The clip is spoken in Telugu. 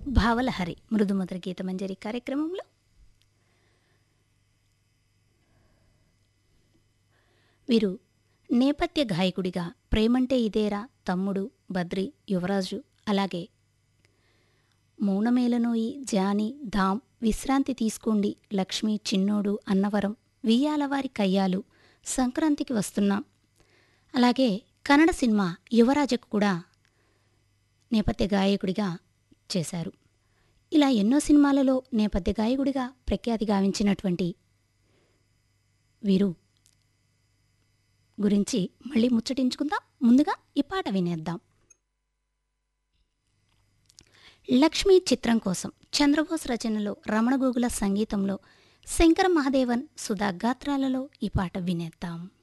భావలహరి మృదుమధుర గీతమంజరి కార్యక్రమంలో వీరు నేపథ్య గాయకుడిగా ప్రేమంటే ఇదేరా తమ్ముడు బద్రి యువరాజు అలాగే మౌనమేలనోయి జాని ధామ్ విశ్రాంతి తీసుకోండి లక్ష్మి చిన్నోడు అన్నవరం వియ్యాలవారి కయ్యాలు సంక్రాంతికి వస్తున్నాం అలాగే కన్నడ సినిమా యువరాజకు కూడా నేపథ్య గాయకుడిగా చేశారు ఇలా ఎన్నో సినిమాలలో నేపథ్య గాయకుడిగా ప్రఖ్యాతి గావించినటువంటి వీరు గురించి మళ్ళీ ముచ్చటించుకుందాం ముందుగా ఈ పాట వినేద్దాం లక్ష్మీ చిత్రం కోసం చంద్రబోస్ రచనలో రమణ గోగుల సంగీతంలో శంకర మహాదేవన్ సుధా గాత్రాలలో ఈ పాట వినేద్దాం